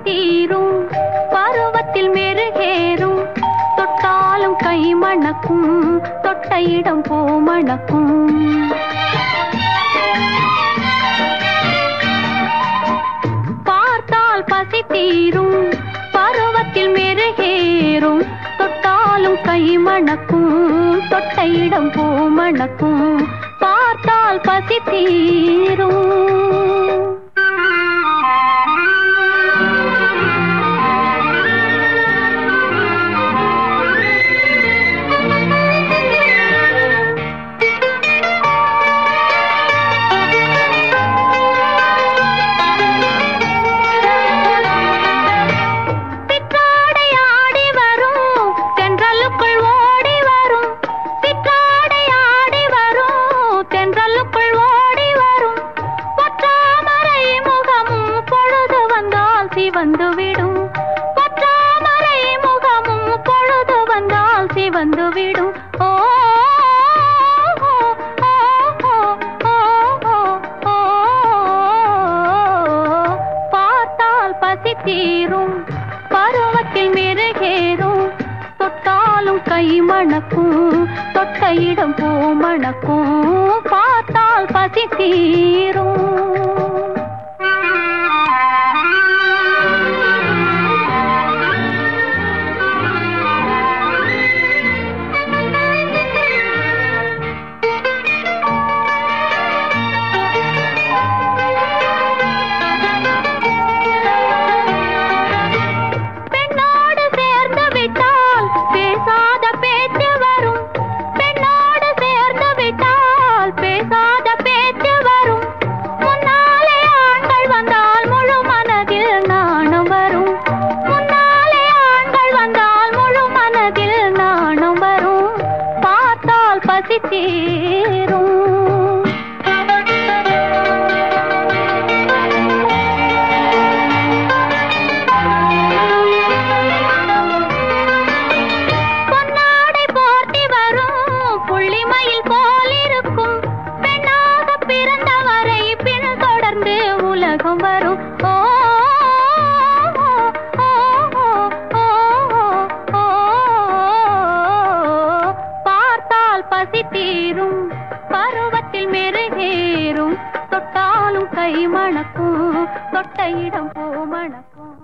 தீரும் பருவத்தில் மெருகேறும் தொட்டாலும் கை மணக்கும் தொட்ட இடம் பூ மணக்கும் பார்த்தால் பசி தீரும் பருவத்தில் மெருகேறும் தொட்டாலும் கை மணக்கும் தொட்ட இடம் பூ மணக்கும் பார்த்தால் பசி தீரும் சிற்றாடை ஆடி வரும் தென்றலுக்குள் ஓடி வரும் சிற்றாடை ஆடி வரும் தென்றலுக்குள் ஓடி வரும் பொற்றாமரை முகமும் பொழுது வந்தால் சிவந்து விடும் பொற்றாமரை முகமும் பொழுது வந்தால் சிவந்து விடும் ஓ ஓ, ஓ, ஓ, ஓ, ஓ, பார்த்தால் பசி தீரும் பருவத்தில் மெருகேறும் தொட்டாலும் கை மணக்கும் தொட்ட இடம் பூ மணக்கும் பார்த்தால் பசி தீரும் பெண்ணோடு சேர்ந்து விட்டால் பேசாத பேச்சு வரும் பெண்ணோடு சேர்ந்து விட்டால் பேசாத பேச்சு வரும் முன்னாலே ஆண்கள் வந்தால் முழு மனதில் நாணம் வரும் முன்னாலே ஆண்கள் வந்தால் முழு மனதில் நாணம் வரும் பார்த்தால் பசி தீரும் பொன்னாடை போர்த்தி வரும் புள்ளிமயில் போல் இருக்கும் பெண்ணாக பிறந்தவரை பின் தொடர்ந்து உலகம் வரும் ஓ ஓ, ஓ, ஓ, ஓ, ஓ, பார்த்தால் பசி தீரும் பருவத்தில் மெருகேறும் தொட்டாலும் கை மணக்கும் தொட்ட இடம் பூ மணக்கும்